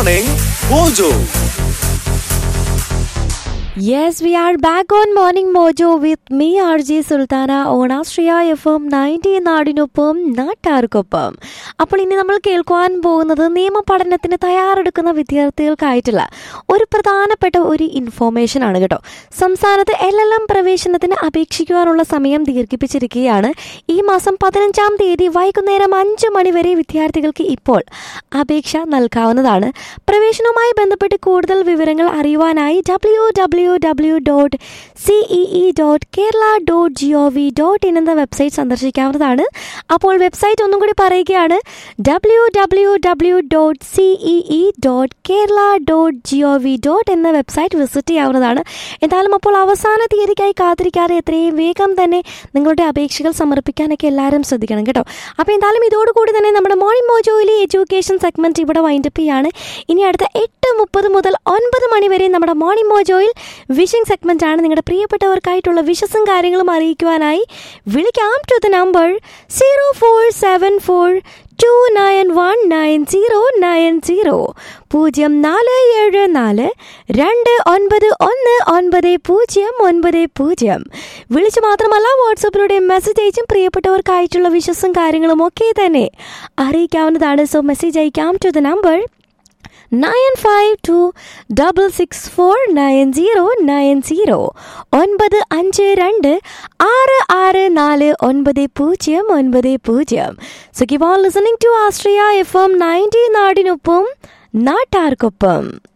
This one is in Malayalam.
Morning Mojo. Yes, we are back on Morning Mojo with me, RJ Sultana, on Astria FM 90 നാടിനൊപ്പം നാട്ടാർക്കൊപ്പം അപ്പോൾ ഇനി നമ്മൾ കേൾക്കുവാൻ പോകുന്നത് നിയമ പഠനത്തിന് തയ്യാറെടുക്കുന്ന വിദ്യാർത്ഥികൾക്കായിട്ടുള്ള ഒരു പ്രധാനപ്പെട്ട ഒരു ഇൻഫോർമേഷൻ ആണ് കേട്ടോ സംസ്ഥാനത്ത് എൽ എൽ എം പ്രവേശനത്തിന് അപേക്ഷിക്കുവാനുള്ള സമയം ദീർഘിപ്പിച്ചിരിക്കുകയാണ് ഈ മാസം പതിനഞ്ചാം തീയതി വൈകുന്നേരം അഞ്ച് മണിവരെ വിദ്യാർത്ഥികൾക്ക് ഇപ്പോൾ അപേക്ഷ നൽകാവുന്നതാണ് പ്രവേശനവുമായി ബന്ധപ്പെട്ട് കൂടുതൽ വിവരങ്ങൾ അറിയുവാനായി W W W dot CEE dot Kerala dot G O V dot in എന്ന വെബ്സൈറ്റ് സന്ദർശിക്കാവുന്നതാണ് അപ്പോൾ വെബ്സൈറ്റ് ഒന്നും കൂടി പറയുകയാണ് W W W dot CEE dot Kerala dot G O V dot എന്ന വെബ്സൈറ്റ് വിസിറ്റ് ചെയ്യാവുന്നതാണ് എന്തായാലും അപ്പോൾ അവസാന തീയതിക്കായി കാത്തിരിക്കാതെ എത്രയും വേഗം തന്നെ നിങ്ങളുടെ അപേക്ഷകൾ സമർപ്പിക്കാനൊക്കെ എല്ലാവരും ശ്രദ്ധിക്കണം കേട്ടോ അപ്പോൾ എന്തായാലും ഇതോടുകൂടി തന്നെ നമ്മുടെ മോർണിംഗ് മോജോയിലെ എഡ്യൂക്കേഷൻ സെഗ്മെന്റ് ഇവിടെ വൈൻഡപ്പ് ചെയ്യാണ് ഇനി അടുത്ത എട്ട് മുപ്പത് മുതൽ ഒൻപത് മണി വരെ നമ്മുടെ മോർണിംഗ് മോജോയിൽ വിഷിംഗ് സെഗ്മെന്റ് ആണ് നിങ്ങളുടെ പ്രിയപ്പെട്ടവർക്കായിട്ടുള്ള വിഷസും കാര്യങ്ങളും അറിയിക്കുവാനായി വിളിക്കാം to the number zero four seven four two nine one nine zero nine zero പൂജ്യം നാല് ഏഴ് നാല് രണ്ട് ഒൻപത് ഒന്ന് ഒൻപത് പൂജ്യം ഒൻപത് പൂജ്യം വിളിച്ച് മാത്രമല്ല വാട്സപ്പിലൂടെ മെസ്സേജ് അയച്ചും പ്രിയപ്പെട്ടവർക്കായിട്ടുള്ള വിശ്വസും കാര്യങ്ങളും ഒക്കെ തന്നെ അറിയിക്കാവുന്നതാണ് സോ മെസ്സേജ് അയക്കാം to the number nine five two double six four nine zero nine zero ഒൻപത് അഞ്ച് രണ്ട് ആറ് ആറ് നാല് ഒൻപത് പൂജ്യം ഒൻപത് പൂജ്യം so keep on listening to Austria F M ninety നാടിനൊപ്പം നാട്ടാർക്കൊപ്പം